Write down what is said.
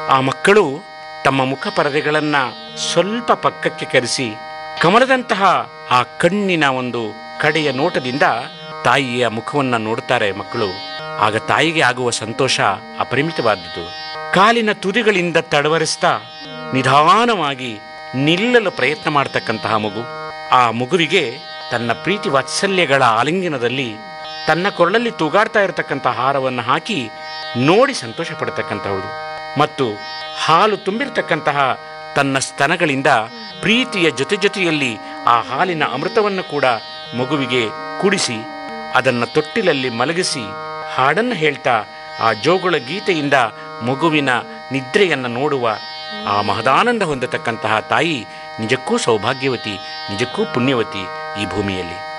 ಆ ಮಕ್ಕಳು ತಮ್ಮ ಮುಖ ಪರದೆಗಳನ್ನ ಸ್ವಲ್ಪ ಪಕ್ಕಕ್ಕೆ ಕರೆಸಿ ಕಮಲದಂತಹ ಆ ಕಣ್ಣಿನ ಒಂದು ಕಡೆಯ ನೋಟದಿಂದ ತಾಯಿಯ ಮುಖವನ್ನ ನೋಡುತ್ತಾರೆ ಮಕ್ಕಳು ಆಗ ತಾಯಿಗೆ ಆಗುವ ಸಂತೋಷ ಅಪರಿಮಿತವಾದದ್ದು ಕಾಲಿನ ತುದಿಗಳಿಂದ ತಡವರಿಸ್ತಾ ನಿಧಾನವಾಗಿ ನಿಲ್ಲಲು ಪ್ರಯತ್ನ ಮಾಡತಕ್ಕಂತಹ ಮಗು ಆ ಮಗುವಿಗೆ ತನ್ನ ಪ್ರೀತಿ ವಾತ್ಸಲ್ಯಗಳ ಆಲಿಂಗನದಲ್ಲಿ ತನ್ನ ಕೊರಳಲ್ಲಿ ತೂಗಾಡ್ತಾ ಇರತಕ್ಕಂತಹ ಹಾರವನ್ನು ಹಾಕಿ ನೋಡಿ ಸಂತೋಷ ಪಡತಕ್ಕಂತಹವಳು ಮತ್ತು ಹಾಲು ತುಂಬಿರತಕ್ಕಂತಹ ತನ್ನ ಸ್ತನಗಳಿಂದ ಪ್ರೀತಿಯ ಜೊತೆ ಜೊತೆಯಲ್ಲಿ ಆ ಹಾಲಿನ ಅಮೃತವನ್ನು ಕೂಡ ಮಗುವಿಗೆ ಕುಡಿಸಿ ಅದನ್ನು ತೊಟ್ಟಿಲಲ್ಲಿ ಮಲಗಿಸಿ ಹಾಡನ್ನು ಹೇಳ್ತಾ ಆ ಜೋಗುಳ ಗೀತೆಯಿಂದ ಮಗುವಿನ ನಿದ್ರೆಯನ್ನು ನೋಡುವ ಆ ಮಹದಾನಂದ ಹೊಂದತಕ್ಕಂತಹ ತಾಯಿ ನಿಜಕ್ಕೂ ಸೌಭಾಗ್ಯವತಿ ನಿಜಕ್ಕೂ ಪುಣ್ಯವತಿ ಈ ಭೂಮಿಯಲ್ಲಿ